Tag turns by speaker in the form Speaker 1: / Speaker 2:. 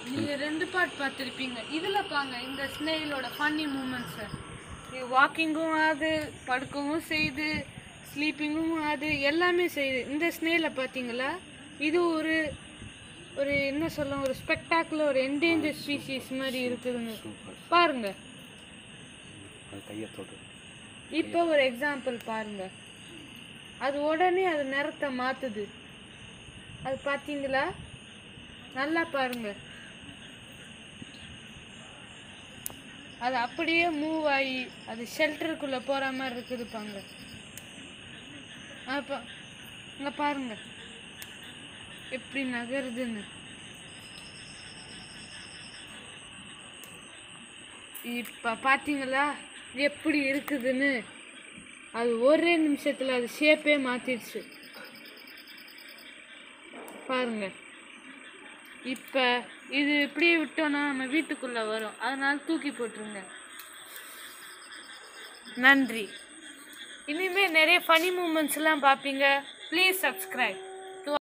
Speaker 1: நீங்க ரெண்டு பார்ட் பார்த்துருப்பீங்க இதுல பாங்க இந்த ஸ்னெயிலோட ஃபன்னி மூமெண்ட்ஸ் இது வாக்கிங்கும் ஆகுது படுக்கவும் செய்யுது ஸ்லீப்பிங்கும் ஆகுது எல்லாமே செய்யுது இந்த ஸ்னெயில பார்த்தீங்களா இது ஒரு ஒரு என்ன சொல்ல ஒரு ஸ்பெக்டாக்குலர் ஒரு என்டேஞ்சர் ஸ்பீசிஸ் மாதிரி இருக்குதுங்க பாருங்க
Speaker 2: அது கையை தொட்டு
Speaker 1: இப்போ ஒரு எக்ஸாம்பிள் பாருங்க அது உடனே அது நிறத்தை மாத்துது அது பார்த்தீங்களா நல்லா பாருங்க அது அப்படியே மூவ் ஆகி அது ஷெல்டருக்குள்ள போற மாதிரி இருக்குது பாங்க அப்போ இங்க பாருங்க எப்படி நகருதுன்னு இப்ப பாத்தீங்களா எப்படி இருக்குதுன்னு அது ஒரே நிமிஷத்துல அது ஷேப்பே மாத்திடுச்சு பாருங்க இப்ப இது இப்படியே விட்டோம்னா நம்ம வீட்டுக்குள்ள வரும் அதனால தூக்கி போட்டுருங்க நன்றி இனிமே நிறைய ஃபனி மூமெண்ட்ஸ் எல்லாம் பார்ப்பீங்க ப்ளீஸ் சப்ஸ்கிரைப்